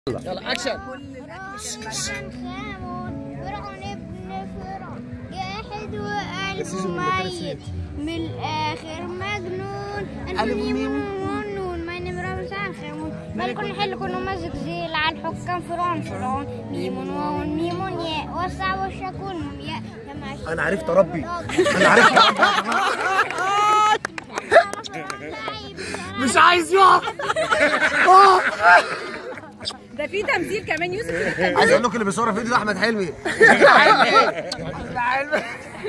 يلا اكشن فرعون ابن فرعون جاحد وقلبه ميت من الاخر مجنون الف ميم ونون ما نمرة مسان خيمون ملك الحل كله مزق زيل على الحكام فرعون فرعون ميم واو ميم ياء والصعب والشكون ياء لما انا عرفت اربي انا عرفت مش عايز يقف ده في تمثيل كمان يوسف عايز اقول لكم اللي بيصور الفيديو ده احمد حلمي احمد حلمي